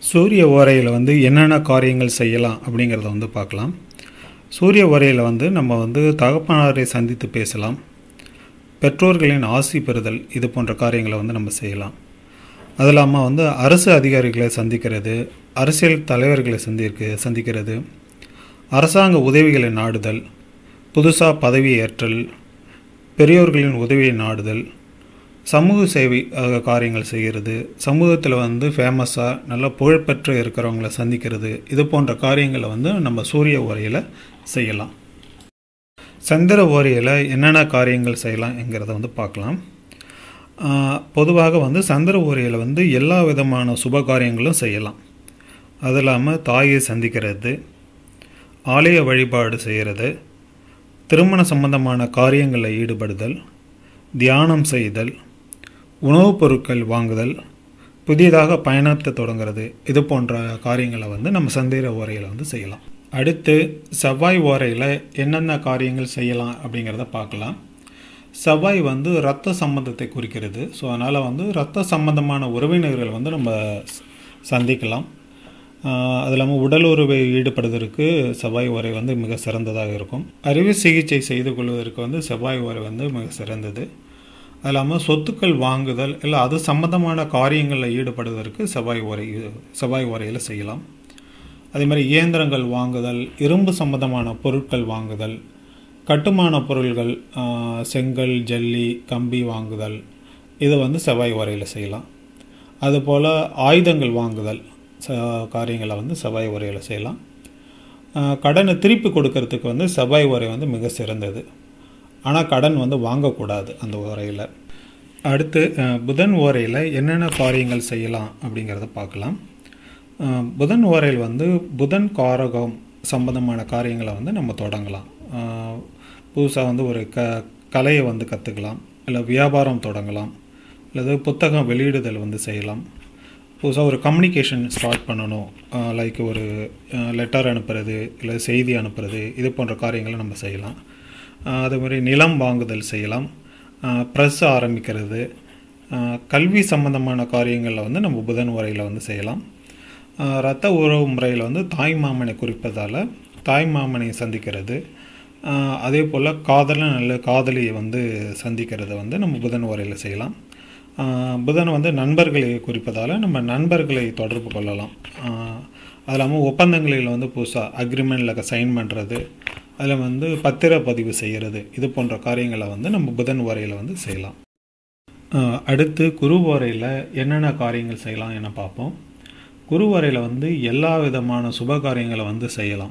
சூரிய ஓரையில் வந்து என்னென்ன காரியங்கள் செய்யலாம் அப்படிங்கிறத வந்து பார்க்கலாம் சூரிய ஓரையில் வந்து நம்ம வந்து தகப்பனாரை சந்தித்து பேசலாம் பெற்றோர்களின் ஆசி பெறுதல் இது போன்ற காரியங்களை வந்து நம்ம செய்யலாம் அது இல்லாமல் வந்து அரசு அதிகாரிகளை சந்திக்கிறது அரசியல் தலைவர்களை சந்திக்க சந்திக்கிறது அரசாங்க உதவிகளை நாடுதல் புதுசாக பதவி ஏற்றல் பெரியோர்களின் உதவியை நாடுதல் சமூக சேவை அஹ், காரியங்கள் செய்கிறது சமூகத்தில் வந்து ஃபேமஸாக நல்ல புகழ்பெற்று இருக்கிறவங்கள சந்திக்கிறது இது போன்ற காரியங்களை வந்து நம்ம சூரிய உரையில் செய்யலாம் சந்திர ஓரையில் என்னென்ன காரியங்கள் செய்யலாம்ங்கிறத வந்து பார்க்கலாம் ஆஹ், பொதுவாக வந்து சந்திர ஓரையில் வந்து எல்லா விதமான சுப காரியங்களும் செய்யலாம் அது இல்லாமல் தாயை சந்திக்கிறது ஆலய வழிபாடு செய்கிறது திருமண சம்பந்தமான காரியங்களில் ஈடுபடுதல் தியானம் செய்தல் உணவுப் பொருட்கள் வாங்குதல் புதியதாக பயணத்தை தொடங்குறது இது போன்ற காரியங்களை வந்து நம்ம சந்திர ஓரையில் வந்து செய்யலாம் அடுத்து செவ்வாய் ஓரையில் என்னென்ன காரியங்கள் செய்யலாம் அப்படிங்கிறத பார்க்கலாம் செவ்வாய் வந்து ரத்த சம்பந்தத்தை குறிக்கிறது ஸோ அதனால் வந்து ரத்த சம்பந்தமான உறவினர்கள் வந்து நம்ம ச- சந்திக்கலாம் ஆஹ் அது இல்லாமல் உடல் உறவை ஈடுபடுவதற்கு செவ்வாய் உரை வந்து மிக சிறந்ததாக இருக்கும் அறுவை சிகிச்சை செய்து கொள்வதற்கு வந்து செவ்வாய் உரை வந்து மிக சிறந்தது அது இல்லாமல் சொத்துக்கள் வாங்குதல் இல்லை அது சம்பந்தமான காரியங்களில் ஈடுபடுவதற்கு செவ்வாய் உரை செவ்வாய் உரையில் செய்யலாம் அதே மாதிரி இயந்திரங்கள் வாங்குதல் இரும்பு சம்பந்தமான பொருட்கள் வாங்குதல் கட்டுமான பொருள்கள் ஆஹ் செங்கல் ஜல்லி கம்பி வாங்குதல் இது வந்து செவ்வாய் உரையில் செய்யலாம் அதுபோல் ஆயுதங்கள் வாங்குதல் ச காரியங்களை வந்து செவ்வாய் உரையில் செய்யலாம் ஆஹ் கடனை திருப்பி கொடுக்கறதுக்கு வந்து செவ்வாய் உரை வந்து மிக சிறந்தது ஆனால் கடன் வந்து வாங்கக்கூடாது அந்த உரையில் அடுத்து அஹ், புதன் ஓரையில் என்னென்ன காரியங்கள் செய்யலாம் அப்படிங்கிறத பார்க்கலாம் அஹ், புதன் ஓரையில் வந்து புதன் காரகம் சம்பந்தமான காரியங்களை வந்து நம்ம தொடங்கலாம் புதுசாக வந்து ஒரு க கலையை வந்து கற்றுக்கலாம் இல்லை வியாபாரம் தொடங்கலாம் அல்லது புத்தகம் வெளியிடுதல் வந்து செய்யலாம் புதுசாக ஒரு கம்யூனிகேஷன் ஸ்டார்ட் பண்ணணும் லைக் ஒரு லெட்டர் அனுப்புறது இல்லை செய்தி அனுப்புறது இது போன்ற காரியங்களை நம்ம செய்யலாம் அஹ் அதே மாதிரி நிலம் வாங்குதல் செய்யலாம் ப்ரெஸ் ஆரம்பிக்கிறது அஹ் கல்வி சம்பந்தமான காரியங்களில் வந்து நம்ம புதன் உரையில் வந்து செய்யலாம் அஹ் ரத்த உறவு முறையில் வந்து தாய் மாமனை குறிப்பதால் தாய் மாமனை சந்திக்கிறது அஹ் அதே போல் காதலன் நல்ல காதலியை வந்து சந்திக்கிறத வந்து நம்ம புதன் உரையில் செய்யலாம் அஹ் புதன் வந்து நண்பர்களை குறிப்பதால் நம்ம நண்பர்களை தொடர்பு கொள்ளலாம் அஹ் அது இல்லாமல் ஒப்பந்தங்களில் வந்து புதுசாக அக்ரிமெண்ட்டில் சைன் பண்ணுறது அதில் வந்து பத்திரப்பதிவு செய்கிறது இது போன்ற காரியங்களை வந்து நம்ம புதன் உரையில் வந்து செய்யலாம் அஹ் அடுத்து குரு உரையில் என்னென்ன காரியங்கள் செய்யலாம் என பார்ப்போம் குரு உரையில் வந்து எல்லா விதமான சுப காரியங்களை வந்து செய்யலாம்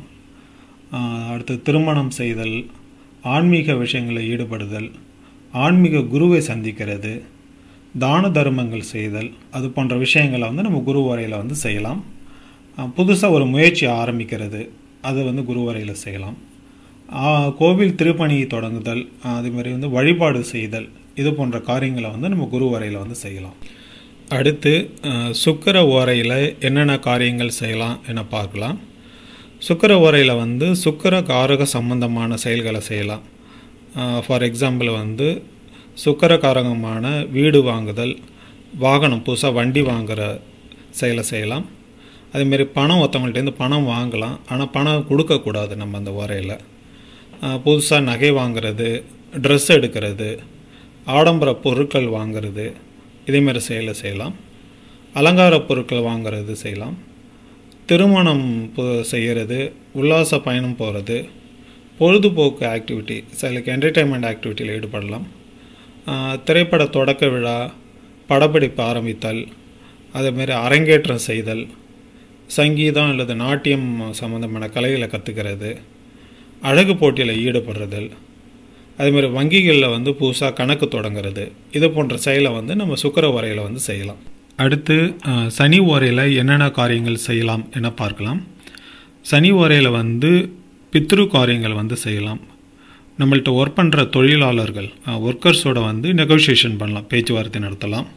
அஹ் அடுத்து திருமணம் செய்தல் ஆன்மீக விஷயங்களில் ஈடுபடுதல் ஆன்மீக குருவை சந்திக்கிறது தான தர்மங்கள் செய்தல் அது போன்ற விஷயங்களை வந்து நம்ம குரு உரையில் வந்து செய்யலாம் புதுசாக ஒரு முயற்சி ஆரம்பிக்கிறது அது வந்து குரு உரையில் செய்யலாம் ஆஹ் கோவில் திருப்பணி தொடங்குதல் அதே மாதிரி வந்து வழிபாடு செய்தல் இது போன்ற காரியங்களை வந்து நம்ம குரு உரையில் வந்து செய்யலாம் அடுத்து அஹ், சுக்கிர ஓரையில் என்னென்ன காரியங்கள் செய்யலாம் என பார்க்கலாம் சுக்கிர ஓரையில் வந்து சுக்கிர காரக சம்பந்தமான செயல்களை செய்யலாம் ஃபார் எக்ஸாம்பிள் வந்து சுக்கிர காரகமான வீடு வாங்குதல் வாகனம் புதுசாக வண்டி வாங்குற செயலை செய்யலாம் அதேமாரி பணம் ஒருத்தவங்கள்ட்டேருந்து பணம் வாங்கலாம் ஆனால் பணம் கொடுக்கக்கூடாது நம்ம அந்த உரையில் புதுசாக நகை வாங்குறது ட்ரெஸ் எடுக்கிறது ஆடம்பர பொருட்கள் வாங்குறது இதேமாரி செயலை செய்யலாம் அலங்கார பொருட்கள் வாங்குறது செய்யலாம் திருமணம் பு- செய்கிறது உல்லாச பயணம் போகிறது பொழுதுபோக்கு ஆக்டிவிட்டி சிலக்கு என்டர்டெயின்மெண்ட் ஆக்டிவிட்டியில் ஈடுபடலாம் ஆஹ் திரைப்பட தொடக்க விழா படப்பிடிப்பு ஆரம்பித்தல் அதேமாரி அரங்கேற்றம் செய்தல் சங்கீதம் அல்லது நாட்டியம் சம்பந்தமான கலைகளை கற்றுக்கிறது அழகு போட்டியில் ஈடுபடுறதல் அதேமாதிரி வங்கிகளில் வந்து புதுசாக கணக்கு தொடங்குறது இது போன்ற செயலை வந்து நம்ம சுக்கர உரையில் வந்து செய்யலாம் அடுத்து அஹ், சனி ஓரையில் என்னென்ன காரியங்கள் செய்யலாம் என பார்க்கலாம் சனி ஓரையில் வந்து பித்ரு காரியங்கள் வந்து செய்யலாம் நம்மள்ட்ட ஒர்க் பண்ணுற தொழிலாளர்கள் ஒர்க்கர்ஸோட வந்து நெகோஷியேஷன் பண்ணலாம் பேச்சுவார்த்தை நடத்தலாம்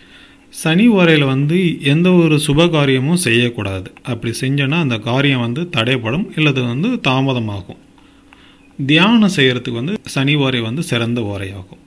சனி ஓரையில் வந்து எந்த ஒரு சுப காரியமும் செய்யக்கூடாது அப்படி செஞ்சோன்னா அந்த காரியம் வந்து தடைப்படும் இல்லது வந்து தாமதமாகும் தியானம் செய்கிறதுக்கு வந்து சனி ஓரை வந்து சிறந்த ஓரையாகும்